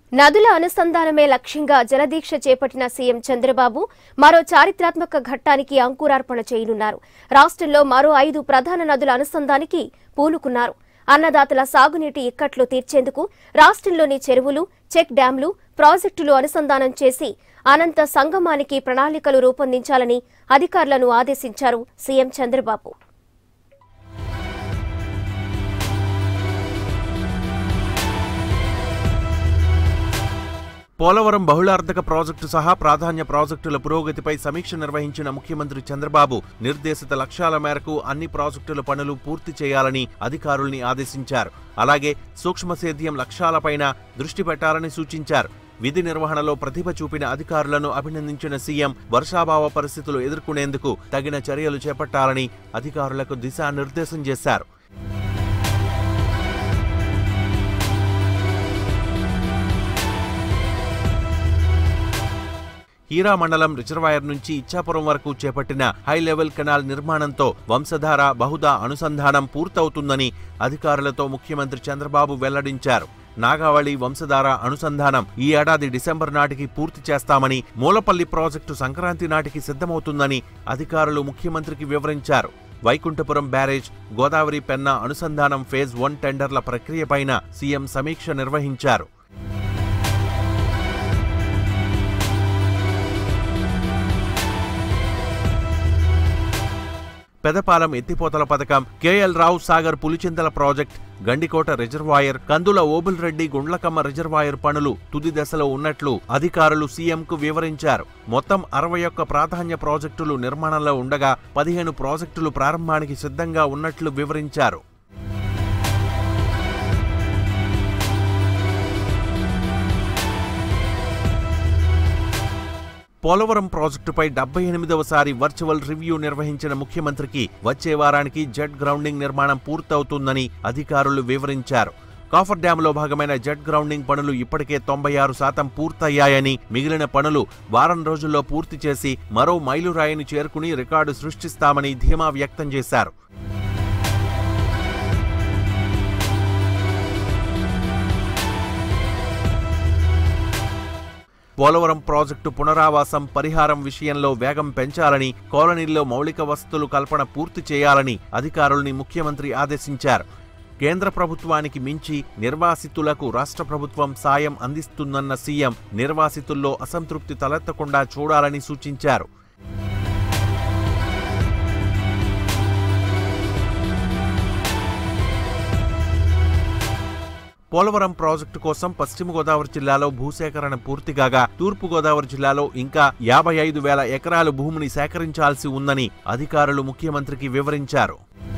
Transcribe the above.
నదుల అనుసంధానమే లక్ష్యంగా జలదీక్ష చేపట్టిన సీఎం చంద్రబాబు మరో చారిత్రాత్మక ఘట్టానికి అంకురార్పణ చేయనున్నారు రాష్ట్రంలో మరో ఐదు ప్రధాన నదుల అనుసంధానికి పూనుకున్నారు అన్నదాతల సాగునీటి ఇక్కట్లు తీర్చేందుకు రాష్ట్రంలోని చెరువులు చెక్ డ్యాంలు ప్రాజెక్టులు అనుసంధానం చేసి అనంత సంగమానికి ప్రణాళికలు రూపొందించాలని అధికారులను ఆదేశించారు సీఎం చంద్రబాబు పోలవరం బహుళార్థక ప్రాజెక్టు సహా ప్రాధాన్య ప్రాజెక్టుల పురోగతిపై సమీక్ష నిర్వహించిన ముఖ్యమంత్రి చంద్రబాబు నిర్దేశిత లక్ష్యాల మేరకు అన్ని ప్రాజెక్టుల పనులు పూర్తి చేయాలని అధికారుల్ని ఆదేశించారు అలాగే సూక్ష్మ సేద్యం లక్ష్యాలపైన దృష్టి పెట్టాలని సూచించారు విధి నిర్వహణలో ప్రతిభ చూపిన అధికారులను అభినందించిన సీఎం వర్షాభావ పరిస్థితులు ఎదుర్కొనేందుకు తగిన చర్యలు చేపట్టాలని అధికారులకు దిశానిర్దేశం చేశారు హీరా మండలం రిజర్వాయర్ నుంచి ఇచ్చాపురం వరకు చేపట్టిన హై లెవెల్ కెనాల్ నిర్మాణంతో వంశధార బహుదా అనుసంధానం పూర్తవుతుందని అధికారులతో ముఖ్యమంత్రి చంద్రబాబు వెల్లడించారు నాగావళి వంశధార అనుసంధానం ఈ ఏడాది డిసెంబర్ నాటికి పూర్తి చేస్తామని మూలపల్లి ప్రాజెక్టు సంక్రాంతి నాటికి సిద్ధమవుతుందని అధికారులు ముఖ్యమంత్రికి వివరించారు వైకుంఠపురం బ్యారేజ్ గోదావరి పెన్నా అనుసంధానం ఫేజ్ వన్ టెండర్ల ప్రక్రియపైన సీఎం సమీక్ష నిర్వహించారు పెదపాలెం ఎత్తిపోతల పథకం KL Rao Sagar Pulichintala project Gandikota reservoir Kandula Obul Reddy Gundlakamma reservoir పనులు తుది దశలో ఉన్నట్లు అధికారులు సీఎంకు వివరించారు మొత్తం అరవై ఒక్క ప్రాధాన్య ప్రాజెక్టులు నిర్మాణంలో ఉండగా పదిహేను ప్రాజెక్టులు ప్రారంభానికి సిద్ధంగా ఉన్నట్లు వివరించారు పోలవరం ప్రాజెక్టుపై డెబ్బై ఎనిమిదవసారి వర్చువల్ రివ్యూ నిర్వహించిన ముఖ్యమంత్రికి వచ్చే వారానికి జెట్ గ్రౌండింగ్ నిర్మాణం పూర్తవుతుందని అధికారులు వివరించారు కాఫర్ డ్యాంలో భాగమైన జెట్ గ్రౌండింగ్ పనులు ఇప్పటికే తొంభై ఆరు శాతం పూర్తయ్యాయని మిగిలిన పనులు వారం రోజుల్లో పూర్తి చేసి మరో మైలురాయిని చేరుకుని రికార్డు సృష్టిస్తామని ధీమా వ్యక్తం చేశారు పోలవరం ప్రాజెక్టు పునరావాసం పరిహారం విషయంలో వేగం పెంచాలని కాలనీల్లో మౌలిక వసతులు కల్పన పూర్తి చేయాలని అధికారుల్ని ముఖ్యమంత్రి ఆదేశించారు కేంద్ర ప్రభుత్వానికి మించి నిర్వాసితులకు రాష్ట్ర ప్రభుత్వం సాయం అందిస్తుందన్న సీఎం నిర్వాసితుల్లో అసంతృప్తి తలెత్తకుండా చూడాలని సూచించారు పోలవరం ప్రాజెక్టు కోసం పశ్చిమ గోదావరి జిల్లాలో భూసేకరణ పూర్తి కాగా తూర్పు గోదావరి జిల్లాలో ఇంకా యాభై ఐదు వేల ఎకరాలు భూమిని సేకరించాల్సి ఉందని అధికారులు ముఖ్యమంత్రికి వివరించారు